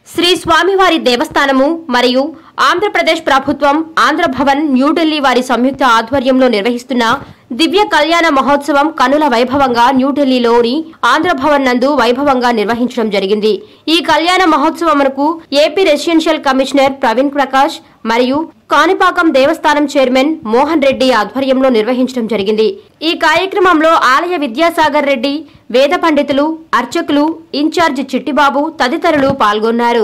శ్రీ స్వామివారి దేవస్థానము మరియు ఆంధ్రప్రదేశ్ ప్రభుత్వం ఆంధ్రభవన్ న్యూఢిల్లీ వారి సంయుక్త ఆధ్వర్యంలో నిర్వహిస్తున్న దివ్య కళ్యాణ మహోత్సవం కనుల వైభవంగా న్యూఢిల్లీలోని ఆంధ్రభవన్ నందు వైభవంగా నిర్వహించడం జరిగింది ఈ కళ్యాణ మహోత్సవమునకు AP residential commissioner Praveen Prakash మరియు కాణిపాకం దేవస్థానం చైర్మన్ మోహన్ రెడ్డి ఆధ్వర్యంలో నిర్వహించడం జరిగింది ఈ కార్యక్రమంలో ఆలయ విద్యాసాగర్ రెడ్డి వేద పండితులు అర్చకులు ఇన్ఛార్జ్ చిట్టిబాబు తదితరులు పాల్గొన్నారు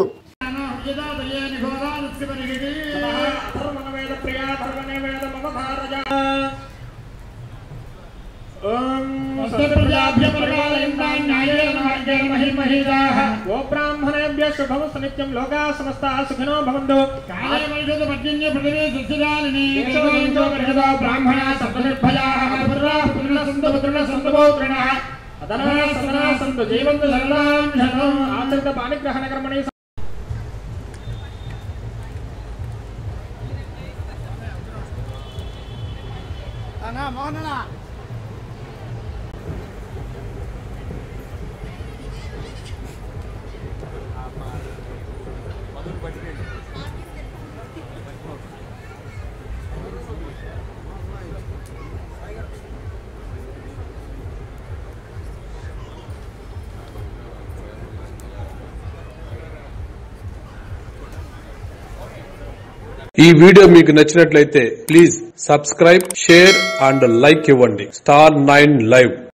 ఓ బ్రాహ్మణేభ్య శుభమస్తు నిత్యం లోకా సమస్త సుఖినో భవంతు బ్రాహ్మణ సప్తనిర్భయా సంతు పుత్రుల సంతు పౌత్రిణ అదనా సదనా సంతు జీవంతు సరళాం శతం ఆశ్రిత పాణిగ్రహణ కర్మణి అన్నా మోహన్ అన్నా ఈ వీడియో మీకు నచ్చినట్లయితే please subscribe share and like ఇవ్వండి స్టార్ నైన్ లైవ్